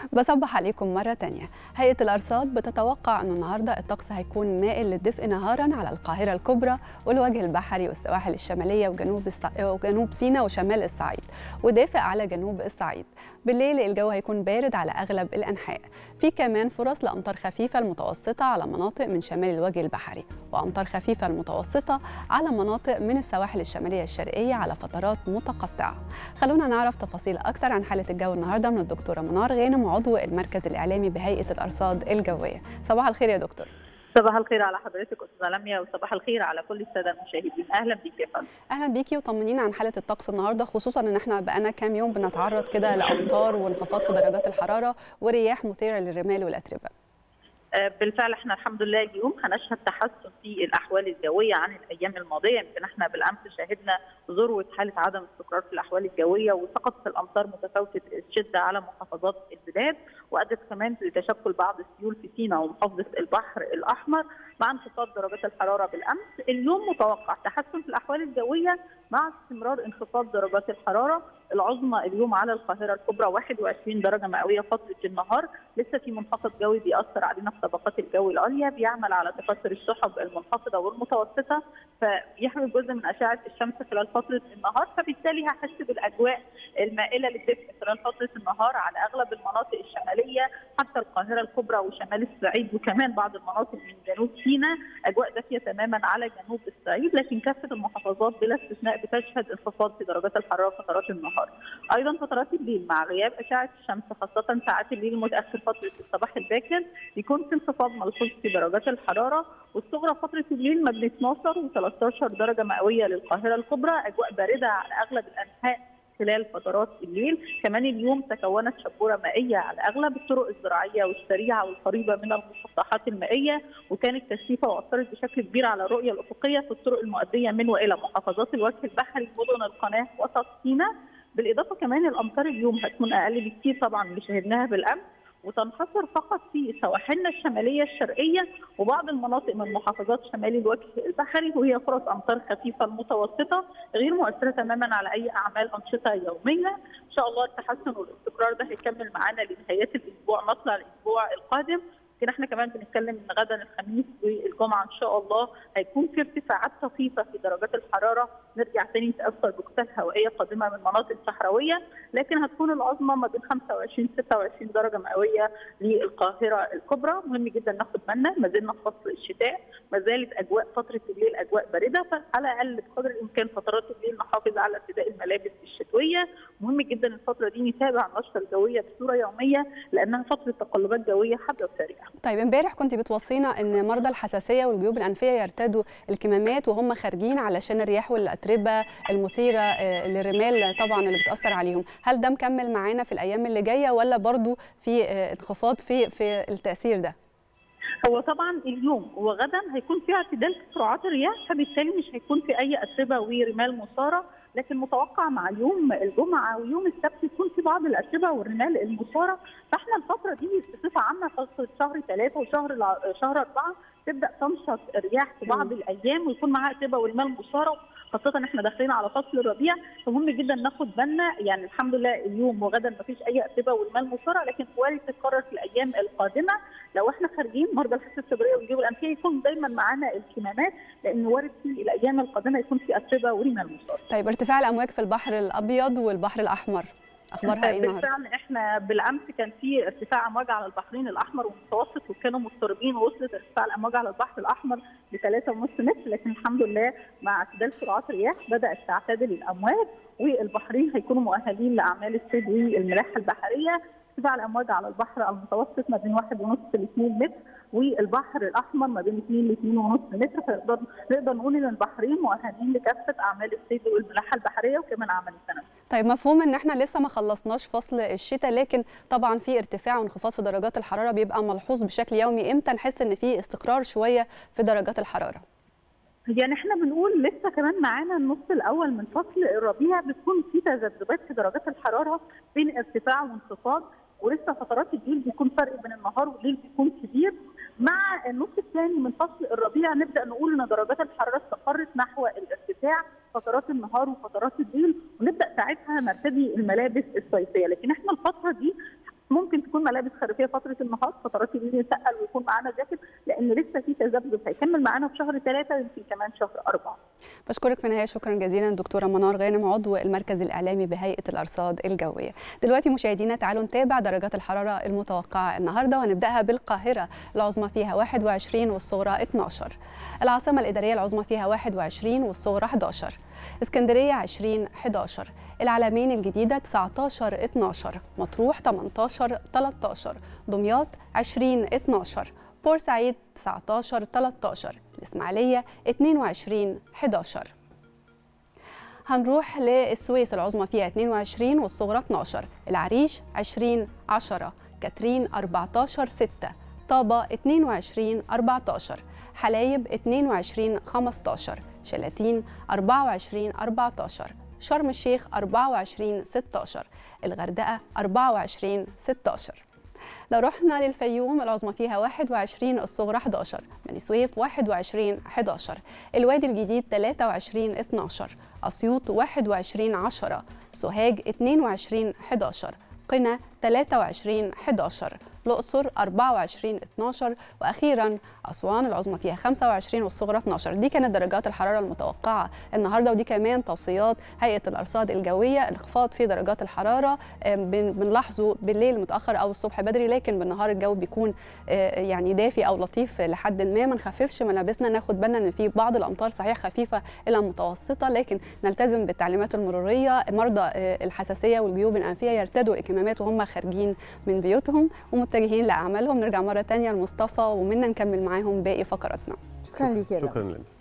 بصبح عليكم مرة تانية هيئة الأرصاد بتتوقع أن النهاردة الطقس هيكون مائل للدفء نهارا على القاهرة الكبرى والوجه البحري والسواحل الشمالية وجنوب, الص... وجنوب سيناء وشمال الصعيد ودافئ على جنوب الصعيد بالليل الجو هيكون بارد على أغلب الأنحاء في كمان فرص لأمطار خفيفة المتوسطة على مناطق من شمال الوجه البحري وأمطار خفيفة المتوسطة على مناطق من السواحل الشمالية الشرقية على فترات متقطعة خلونا نعرف تفاصيل أكتر عن حالة الجو النهاردة من الدكتورة منار غانم عضو المركز الإعلامي بهيئة الأرصاد الجوية صباح الخير يا دكتور صباح الخير على حضرتك استاذه لميا وصباح الخير على كل الساده المشاهدين اهلا بيك يا فندم اهلا بيكي وطمنينا عن حاله الطقس النهارده خصوصا ان احنا بقالنا كام يوم بنتعرض كده لامطار وانخفاض في درجات الحراره ورياح مثيره للرمال والاتربه بالفعل احنا الحمد لله اليوم هنشهد تحسن في الاحوال الجويه عن الايام الماضيه يمكن احنا بالامس شهدنا ذروه حاله عدم استقرار في الاحوال الجويه وسقطت الامطار متفاوته الشده على محافظات البلاد وادت كمان لتشكل بعض السيول في سيناء ومحافظه البحر الاحمر مع انخفاض درجات الحراره بالامس اليوم متوقع تحسن في الاحوال الجويه مع استمرار انخفاض درجات الحراره العظمى اليوم على القاهره الكبرى 21 درجه مئويه فتره النهار لسه في منخفض جوي بيأثر علينا في طبقات الجو العليا بيعمل على تكاثر السحب المنخفضه والمتوسطه فيحمل جزء من اشعه الشمس خلال فتره النهار فبالتالي هحس بالاجواء المائله للدفء خلال فتره النهار على اغلب المناطق الشماليه حتى القاهره الكبرى وشمال الصعيد وكمان بعض المناطق من جنوب سيناء اجواء دافيه تماما على جنوب الصعيد لكن كافه المحافظات بلا استثناء بتشهد انخفاض في درجات الحراره فترات النهار ايضا فترات الليل مع غياب اشعه الشمس خاصه ساعات الليل المتاخر فتره الصباح الباكر بيكون في انخفاض ملحوظ في درجات الحراره والصغرى فتره الليل ما بين 12 و13 درجه مئويه للقاهره الكبرى اجواء بارده على اغلب الانحاء خلال فترات الليل كمان اليوم تكونت شبوره مائيه على اغلب الطرق الزراعيه والسريعه والقريبه من المسطحات المائيه وكانت كثيفه واثرت بشكل كبير على الرؤيه الافقيه في الطرق المؤديه من والى محافظات الوجه البحري مدن القناه وسط سيناء بالاضافه كمان الامطار اليوم هتكون اقل بكثير طبعا اللي شهدناها بالامس وتنحصر فقط في سواحلنا الشماليه الشرقيه وبعض المناطق من محافظات شمال الوجه البحري وهي فرص امطار خفيفه المتوسطه غير مؤثره تماما على اي اعمال انشطه يوميه ان شاء الله التحسن والاستقرار ده هيكمل معانا لنهايات الاسبوع مطلع الاسبوع القادم لكن احنا كمان بنتكلم ان غدا الخميس والجمعه ان شاء الله هيكون في ارتفاعات طفيفه في درجات الحراره نرجع تاني نتاثر بكتل هوائيه قادمه من مناطق صحراويه لكن هتكون العظمى ما بين 25 26 درجه مئويه للقاهره الكبرى مهم جدا ناخد بالنا ما زلنا في فصل الشتاء ما زالت اجواء فتره الليل اجواء بارده فعلى الاقل بقدر الامكان فترات الليل نحافظ على ارتداء الملابس الشتويه مهم جدا الفتره دي نتابع النشره الجويه بصوره يوميه لانها فتره تقلبات جويه حاده وسريعه طيب امبارح كنت بتوصينا ان مرضى الحساسيه والجيوب الانفيه يرتدوا الكمامات وهم خارجين علشان الرياح والاتربه المثيره للرمال طبعا اللي بتاثر عليهم هل ده مكمل معانا في الايام اللي جايه ولا برضو في انخفاض في في التاثير ده هو طبعا اليوم وغدا هيكون في اعتدال في سرعات الرياح فبالتالي مش هيكون في اي اتربه ورمال مثاره لكن متوقع مع يوم الجمعه ويوم السبت يكون في بعض الاتربه والرمال المثاره فاحنا الفتره دي بصفه عامه فتره شهر ثلاثه وشهر شهر اربعه تبدا تنشط الرياح في بعض الايام ويكون معاها اتربه ورمال مثاره خاصة احنا داخلين على فصل الربيع فمهم جدا ناخد بالنا يعني الحمد لله اليوم وغدا ما فيش اي اتربه والمال مثاره لكن وارد تتكرر في الايام القادمه لو احنا خارجين مرضى الحساسيه الصدريه والجيوب الانفيه يكون دايما معانا الكمامات لان وارد في الايام القادمه يكون في اتربه ورمال مثاره. طيب ارتفاع الامواج في البحر الابيض والبحر الاحمر اخبارها ايه النهارده؟ بالفعل احنا بالامس كان في ارتفاع امواج على البحرين الاحمر والمتوسط وكانوا مضطربين ووصلت ارتفاع الامواج على البحر الاحمر ل 3.5 متر لكن الحمد لله مع اعتدال سرعات الرياح بدات تعتدل الامواج والبحرين هيكونوا مؤهلين لاعمال الصيد والملاحه البحريه ارتفاع الامواج على البحر المتوسط ما بين 1.5 ل 2 متر والبحر الاحمر ما بين 2 ل 2.5 متر فنقدر نقدر نقول ان البحرين مؤهلين لكافه اعمال الصيد والملاحه البحريه وكمان اعمال التنفس. طيب مفهوم ان احنا لسه ما خلصناش فصل الشتاء لكن طبعا في ارتفاع وانخفاض في درجات الحراره بيبقى ملحوظ بشكل يومي امتى نحس ان في استقرار شويه في درجات الحراره؟ يعني احنا بنقول لسه كمان معانا النص الاول من فصل الربيع بتكون في تذبذبات في درجات الحراره بين ارتفاع وانخفاض ولسه فترات الليل بيكون فرق بين النهار والليل بيكون كبير مع النص الثاني من فصل الربيع نبدا نقول ان درجات الحراره استقرت نحو الارتفاع فترات النهار وفترات الليل ونبدا ساعتها نرتدي الملابس الصيفيه لكن احنا الفتره دي ممكن تكون ملابس خريفيه فتره النهار فترات الليل نتقل ويكون معانا جاكيت لان لسه في تذبذب هيكمل معانا في شهر ثلاثه يمكن كمان شهر اربعه. بشكرك في النهايه شكرا جزيلا دكتوره منار غانم عضو المركز الاعلامي بهيئه الارصاد الجويه. دلوقتي مشاهدينا تعالوا نتابع درجات الحراره المتوقعه النهارده وهنبداها بالقاهره العظمى فيها 21 والصغرى 12. العاصمه الاداريه العظمى فيها 21 والصغرى 11. اسكندريه 20 11. العلمين الجديده 19 12. مطروح 18 13. دمياط 20 12. بورسعيد 19 13 الإسماعيلية 22 11 هنروح للسويس العظمى فيها 22 والصغرى 12 العريش 20 10 كاترين 14 6 طابة 22 14 حلايب 22 15 شلاتين 24 14 شرم الشيخ 24 16 الغردقة 24 16 لو رحنا للفيوم العظمى فيها 21 الصغرى 11 بني سويف 21 11 الوادي الجديد 23 12 أسيوط 21 10 سوهاج 22 11 قنا 23 11 الأقصر 24 12 وأخيرا أسوان العظمى فيها 25 والصغرى 12 دي كانت درجات الحرارة المتوقعة النهاردة ودي كمان توصيات هيئة الأرصاد الجوية الانخفاض في درجات الحرارة بنلاحظه بالليل متأخر أو الصبح بدري لكن بالنهار الجو بيكون يعني دافي أو لطيف لحد ما ما نخففش ملابسنا ناخد بالنا إن في بعض الأمطار صحيح خفيفة إلى متوسطة لكن نلتزم بالتعليمات المرورية مرضى الحساسية والجيوب الأنفية يرتدوا الكمامات وهم خارجين من بيوتهم ومتجهين لاعمالهم نرجع مره تانية لمصطفى ومنا نكمل معاهم باقي فقراتنا شكرا ليك يا شكرا لك